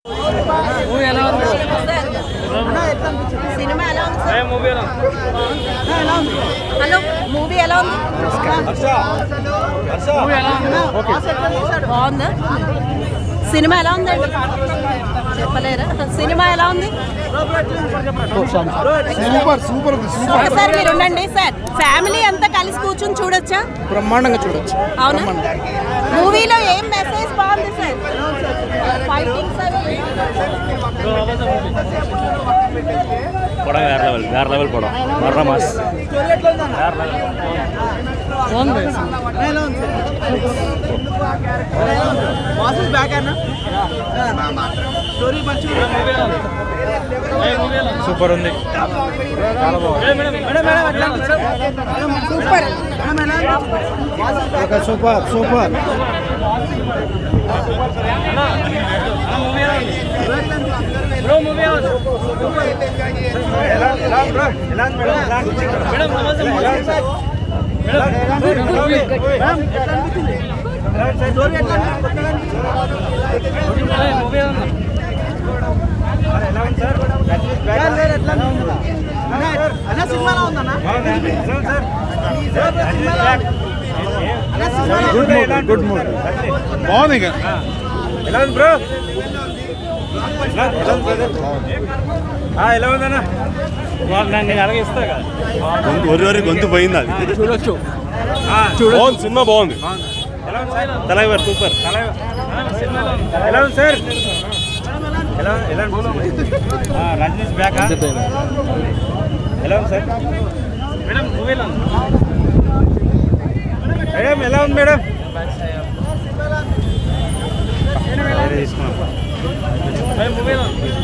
cinema ఎలా ఉంది sir hello movie ఎలా ఉంది బాగుందా సినిమా ఎలా ఉందండి చెప్పలేరా సినిమా ఎలా ఉంది సూపర్ సూపర్ ఉంది సూపర్ ఒకసారి మీరు ఉండండి సార్ ఫ్యామిలీ అంతా కలిసి కూర్చొని చూడొచ్చా బ్రహ్మాండంగా చూడొచ్చు అవునా మూవీలో ఏం మెసేజ్ బాగుంది సార్ ఫైటింగ్స్ అవి పడం వేరే లెవెల్ వేరే లెవెల్ పడం మర్ర మాస్ సూపర్ ఉంది super super good movie good movie బాగుంది ఇక ఎలా ఉంది బ్రో ఎలా ఉందన్నా నేను అలాగే ఇస్తా కదా గొంతు వరి వరి గొంతు పోయింది అది చూడొచ్చు బాగుంది సినిమా బాగుంది ఎలా ఉంది సార్ తలైవర్ సూపర్ ఎలా ఉంది సార్ ఎలా ఎలా రజనీష్ బ్యాక్ ఎలా ఉంది సార్ మేడం మూవీ ఎలా ఉంది మేడం ఎలా ఉంది మేడం తీసుకున్నాం మూవీ ఎలా ఉంది